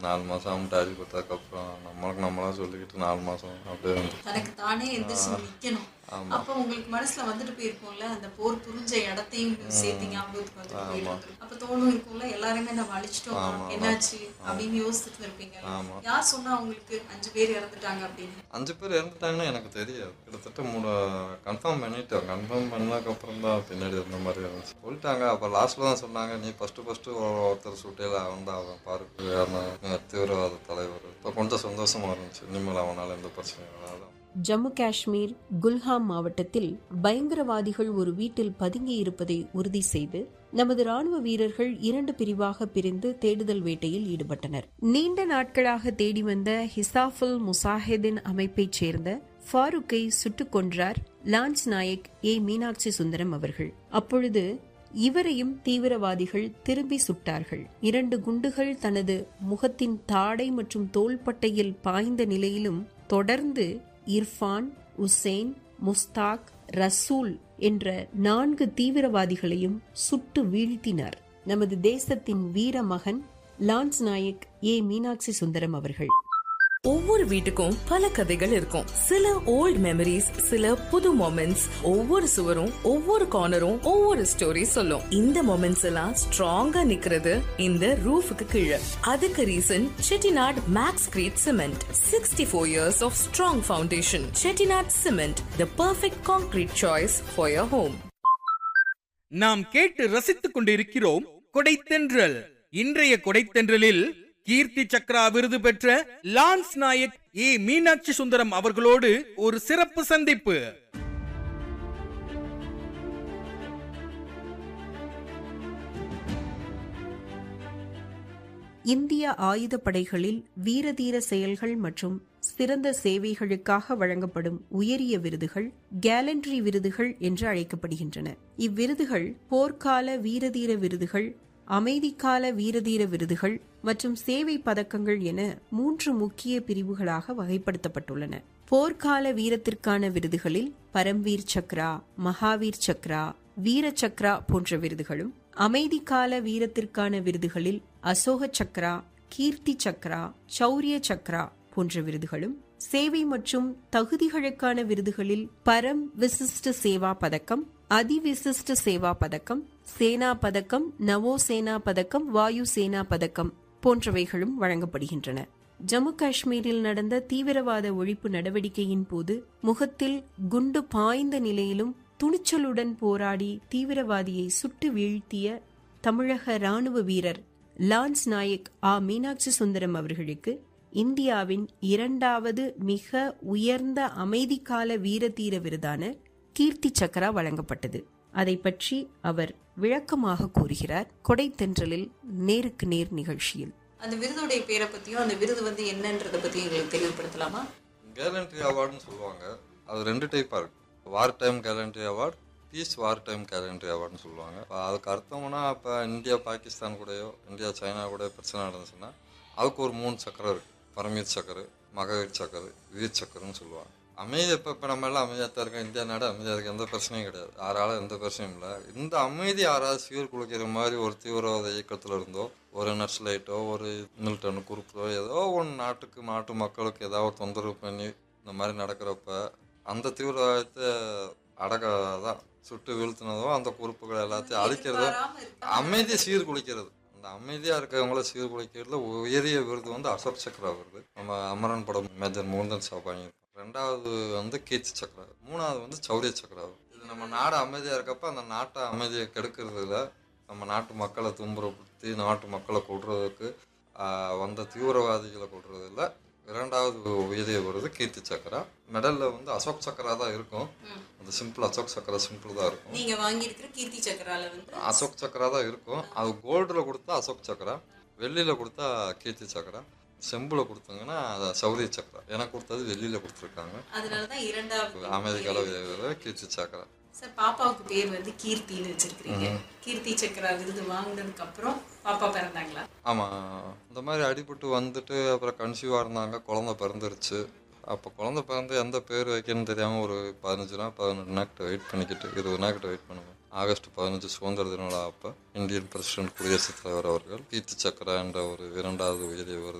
நாலு மாதம் அம்மிட்டு அடிபட்டதுக்கப்புறம் நம்மளுக்கு நம்மளா சொல்லிக்கிட்டு நாலு மாதம் அப்படியே வந்து தனக்கு தானே எந்திரிச்சு நிக்கணும் அப்ப உங்களுக்கு மனசுல வந்துட்டு போயிருக்கும்ல அந்த போர் புரிஞ்ச இடத்தையும் சேர்த்து ஞாபகத்துக்கு வந்துட்டு போயிருக்கும் அப்ப தோணும் இருக்கும்ல எல்லாருமே நம்ம அழிச்சிட்டோம் என்னாச்சு அப்படின்னு யோசிச்சுட்டு இருப்பீங்க யார் சொன்னா உங்களுக்கு அஞ்சு பேர் இறந்துட்டாங்க அப்படின்னு அஞ்சு பேர் இறந்துட்டாங்கன்னு எனக்கு தெரியாது கிட்டத்தட்ட மூணு கன்ஃபார்ம் பண்ணிட்டோம் கன்ஃபார்ம் பண்ணதுக்கப்புறம் தான் பின்னாடி இருந்த மாதிரி இருந்துச்சு சொல்லிட்டாங்க அப்போ லாஸ்ட்டில் தான் சொன்னாங்க நீ ஃபஸ்ட்டு ஃபஸ்ட்டு ஒருத்தர் சுட்டையில் அவன் தான் அவன் பாருக்கு யாருன்னா தீவிரவாத தலைவர் இப்போ கொஞ்சம் சந்தோஷமா இருந்துச்சு இனிமேல் அவனால் எந்த பிரச்சனையும் வராது ஜம்மு காஷ்மீர் குல்ஹாம் மாவட்டத்தில் பயங்கரவாதிகள் ஒரு வீட்டில் பதுங்கி இருப்பதை உறுதி செய்து நமது ராணுவ வீரர்கள் இரண்டு பிரிவாக பிரிந்து தேடுதல் வேட்டையில் ஈடுபட்டனர் நீண்ட நாட்களாக தேடி வந்த ஹிசாஃபுல் முசாஹிதின் அமைப்பைச் சேர்ந்த ஃபாரூக்கை சுட்டுக் கொன்றார் லான்ஸ் நாயக் ஏ மீனாட்சி சுந்தரம் அவர்கள் அப்பொழுது இவரையும் தீவிரவாதிகள் திரும்பி சுட்டார்கள் இரண்டு குண்டுகள் தனது முகத்தின் தாடை மற்றும் தோள்பட்டையில் பாய்ந்த நிலையிலும் தொடர்ந்து இர்ஃபான் உசேன் முஸ்தாக் ரசூல் என்ற நான்கு தீவிரவாதிகளையும் சுட்டு வீழ்த்தினார் நமது தேசத்தின் வீர மகன் லான்ஸ் நாயக் ஏ மீனாட்சி சுந்தரம் அவர்கள் ஒவ்வொரு வீட்டுக்கும் பல கதைகள் இருக்கும் சில ஓல்ட் மெமரிஸ் சில புது மொமெண்ட்ஸ் ஒவ்வொரு சுவரும் ஒவ்வொரு கார்னரும் ஒவ்வொரு ஸ்டோரி சொல்லும் இந்த மொமெண்ட்ஸ் எல்லாம் ஸ்ட்ராங்கா நிக்கிறது இந்த ரூஃபுக்கு கீழே அதுக்கு reason Chettinad max crete cement sixty four years of strong foundation Chettinad cement the perfect concrete choice for your home நாம் கேட்டு ரசித்துக் கொண்டிருக்கிறோம் கொடைத்தென்றல் இன்றைய கொடைத்தென்றலில் கீர்த்தி சக்ரா விருது பெற்ற லான்ஸ் நாயக் ஏ மீனாட்சி சுந்தரம் அவர்களோடு ஒரு சிறப்பு சந்திப்பு இந்திய ஆயுதப்படைகளில் வீரதீர செயல்கள் மற்றும் சிறந்த சேவைகளுக்காக வழங்கப்படும் உயரிய விருதுகள் கேலண்ட்ரி விருதுகள் என்று அழைக்கப்படுகின்றன இவ்விருதுகள் போர்க்கால வீரதீர விருதுகள் அமைதிக்கால வீரதீர விருதுகள் மற்றும் சேவை பதக்கங்கள் என மூன்று முக்கிய பிரிவுகளாக வகைப்படுத்தப்பட்டுள்ளன போர்க்கால வீரத்திற்கான விருதுகளில் பரம்வீர் சக்ரா மகாவீர் சக்ரா வீர சக்ரா போன்ற விருதுகளும் அமைதிக்கால வீரத்திற்கான விருதுகளில் அசோக சக்ரா கீர்த்தி சக்ரா சௌரிய சக்ரா போன்ற விருதுகளும் சேவை மற்றும் தகுதிகளுக்கான விருதுகளில் பரம் விசிஷ்ட சேவா பதக்கம் அதிவிசிஷ்ட சேவா பதக்கம் சேனா பதக்கம் நவோ சேனா பதக்கம் வாயு சேனா பதக்கம் போன்றவைகளும் வழங்கப்படுகின்றன ஜம்மு காஷ்மீரில் நடந்த தீவிரவாத ஒழிப்பு நடவடிக்கையின் போது முகத்தில் குண்டு பாய்ந்த நிலையிலும் துணிச்சலுடன் போராடி தீவிரவாதியை சுட்டு வீழ்த்திய தமிழக ராணுவ வீரர் லான்ஸ் நாயக் ஆ மீனாட்சி சுந்தரம் அவர்களுக்கு இந்தியாவின் இரண்டாவது மிக உயர்ந்த அமைதிக்கால வீரதீர விருதான கீர்த்தி சக்ரா வழங்கப்பட்டது அதை பற்றி அவர் விளக்கமாக கூறுகிறார் கொடைத்தென்றலில் நேருக்கு நேர் நிகழ்ச்சியில் அந்த விருதுடைய பேரை பத்தியும் அந்த விருது வந்து என்னன்றதை பத்தியும் எங்களுக்கு தெளிவுபடுத்தலாமா கேலண்ட்ரி அவார்டுன்னு சொல்லுவாங்க அது ரெண்டு டைப்பாக இருக்கு war time gallantry award peace war time gallantry அவார்டுன்னு சொல்லுவாங்க இப்போ அதுக்கு அர்த்தம்னா இப்போ இந்தியா பாகிஸ்தான் கூடயோ இந்தியா சைனா கூட பிரச்சனை நடந்துச்சுன்னா அதுக்கு ஒரு மூணு சக்கரம் இருக்குது பரமீர் சக்கரு மகவீர் சக்கரு வீர் சக்கருன்னு சொல்லுவாங்க அமைதி இப்போ இப்போ நம்ம எல்லாம் அமைதியாக தான் இருக்கோம் இந்தியா நாடு அமைதியாக இருக்கு எந்த பிரச்சனையும் கிடையாது யாரால எந்த பிரச்சனையும் இல்லை இந்த அமைதி யாராவது சீர் குலைக்கிற மாதிரி ஒரு தீவிரவாத இயக்கத்தில் இருந்தோ ஒரு நக்சலைட்டோ ஒரு மில்டன் குரூப்போ ஏதோ ஒன்று நாட்டுக்கு நாட்டு மக்களுக்கு ஏதாவது தொந்தரவு பண்ணி இந்த மாதிரி நடக்கிறப்ப அந்த தீவிரவாதத்தை அடக்கதான் சுட்டு வீழ்த்தினதோ அந்த குறிப்புகள் எல்லாத்தையும் அழிக்கிறதோ வராம இருக்க அமைதியை சீர்குலைக்கிறது அந்த அமைதியாக இருக்கிறவங்கள சீர்குலைக்கிறதுல உயரிய விருது வந்து அசோக் சக்ரா விருது நம்ம அமரன் படம் மேஜர் மோகன் சாப் வாங்கியிருக்கோம் ரெண்டாவது வந்து கீர்த்தி சக்ரா மூணாவது வந்து சௌரிய சக்ரா இது நம்ம நாடு அமைதியாக இருக்கப்ப அந்த நாட்டை அமைதியை கெடுக்கிறதுல நம்ம நாட்டு மக்களை துன்புறுத்தி நாட்டு மக்களை கொள்றதுக்கு ஆஹ், வந்த தீவிரவாதிகளை கொள்றதுல இரண்டாவது உயரிய விருது கீர்த்தி சக்ரா மெடல்ல வந்து அசோக் சக்ரா தான் இருக்கும் அந்த சிம்பிள் அசோக் சக்ரா சிம்பிள் தான் இருக்கும் நீங்க வாங்கியிருக்கிற கீர்த்தி சக்கரால வந்து அசோக் சக்ரா தான் இருக்கும் அது கோல்டில் கொடுத்தா அசோக் சக்ரா வெள்ளியில் கொடுத்தா கீர்த்தி சக்ரா செம்பில் கொடுத்தாங்கன்னா அது சௌரிய சக்ரா எனக்கு கொடுத்தது வெள்ளியில் கொடுத்துருக்காங்க அதனாலதான் இரண்டாவது அமெரிக்காவில் விளையாடுற கீர்த்தி சக்ரா சார் பாப்பாவுக்கு பேர் வந்து கீர்த்தின்னு வச்சிருக்கீங்க கீர்த்தி சக்கரா விருது வாங்கினதுக்கு அப்புறம் பாப்பா பிறந்தாங்களா ஆமாம் இந்த மாதிரி அடிபட்டு வந்துட்டு அப்புறம் கன்சீவாக இருந்தாங்க குழந்த பிறந்துருச்சு அப்போ குழந்த பிறந்து எந்த பேர் வைக்கணும்னு தெரியாமல் ஒரு பதினஞ்சு நாள் பதினெட்டு நாக்கிட்ட வெயிட் பண்ணிக்கிட்டு இருபது நாக்கிட்ட வெயிட் பண்ணுவேன் ஆகஸ்ட் பதினஞ்சு சுதந்திர தின விழா அப்போ இந்தியன் பிரசிடென்ட் குடியரசுத் தலைவர் அவர்கள் கீர்த்தி சக்ரா என்ற ஒரு இரண்டாவது உயரிய விருது